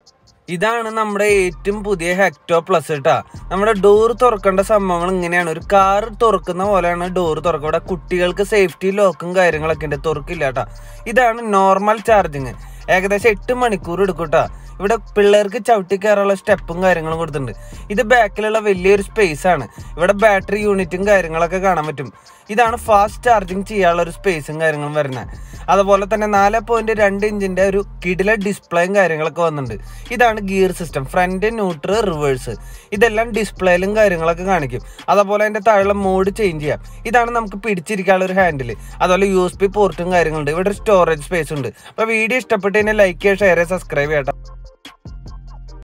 ഇതാണ് നമ്മുടെ ഏറ്റവും പുതിയ ഹെക്ടോ പ്ലസ് കേട്ടാ നമ്മുടെ ഡോർ തുറക്കേണ്ട സംഭവങ്ങൾ ഇങ്ങനെയാണ് ഒരു കാർ തുറക്കുന്ന പോലെയാണ് ഡോർ തുറക്കുക ഇവിടെ കുട്ടികൾക്ക് സേഫ്റ്റി ലോക്കും കാര്യങ്ങളൊക്കെ ഉണ്ട് തുറക്കില്ല കേട്ടാ ഇതാണ് നോർമൽ ചാർജിങ് ഏകദേശം എട്ട് മണിക്കൂർ എടുക്കും കേട്ടാ ഇവിടെ പിള്ളേർക്ക് ചവിട്ടി കയറാനുള്ള സ്റ്റെപ്പും കാര്യങ്ങളും കൊടുത്തിട്ടുണ്ട് ഇത് ബാക്കിലുള്ള വലിയൊരു സ്പേസ് ആണ് ഇവിടെ ബാറ്ററി യൂണിറ്റും കാര്യങ്ങളൊക്കെ കാണാൻ പറ്റും ഇതാണ് ഫാസ്റ്റ് ചാർജിങ് ചെയ്യാനുള്ള ഒരു സ്പേസും കാര്യങ്ങളും വരുന്നത് അതുപോലെ തന്നെ നാല് പോയിന്റ് രണ്ട് ഇഞ്ചിന്റെ ഒരു കിടില ഡിസ്പ്ലേയും കാര്യങ്ങളൊക്കെ വന്നിട്ടുണ്ട് ഇതാണ് gear system front neutral reverse ഇതെല്ലാം ഡിസ്പ്ലേയിലും കാര്യങ്ങളൊക്കെ കാണിക്കും അതുപോലെ അതിന്റെ താഴെ മോഡ് ചേഞ്ച് ചെയ്യാം ഇതാണ് നമുക്ക് പിടിച്ചിരിക്കാനുള്ള ഒരു ഹാൻഡിൽ അതുപോലെ യു എസ് പി പോർട്ടും കാര്യങ്ങളുണ്ട് ഇവിടെ ഒരു സ്റ്റോറേജ് സ്പേസ് ഉണ്ട് അപ്പൊ വീഡിയോ ഇഷ്ടപ്പെട്ട് കഴിഞ്ഞാൽ ലൈക്ക് ചെയ്യുക ഷെയർ ചെയ്യുക സബ്സ്ക്രൈബ് ചെയ്യട്ടെ